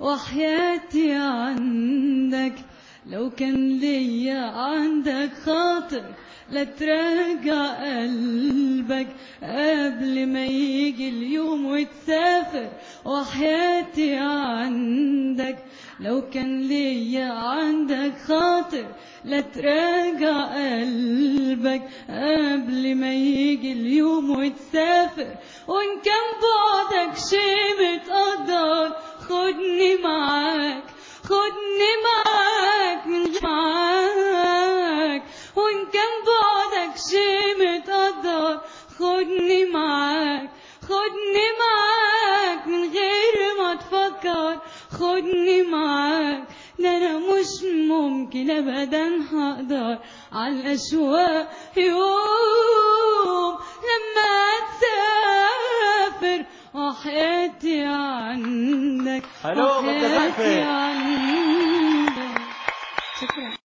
وحياتي عندك لو كان ليا عندك خاطر لا تراجع قلبك قبل ما يجي اليوم وتسافر وحياتي عندك لو كان ليا عندك خاطر لا تراجع قلبك قبل ما يجي اليوم وتسافر وان كان بعدك شي متقدر خدني معاك خدني معاك من معاك وان كان بعدك شي متقدر خدني معاك خدني معاك من غير ما تفكر خدني معاك ده انا مش ممكن ابدا هقدر على الاشواق يوم لما تسافر وحياتي عندك ألو، وحياتي متزحفة. عندك شكرا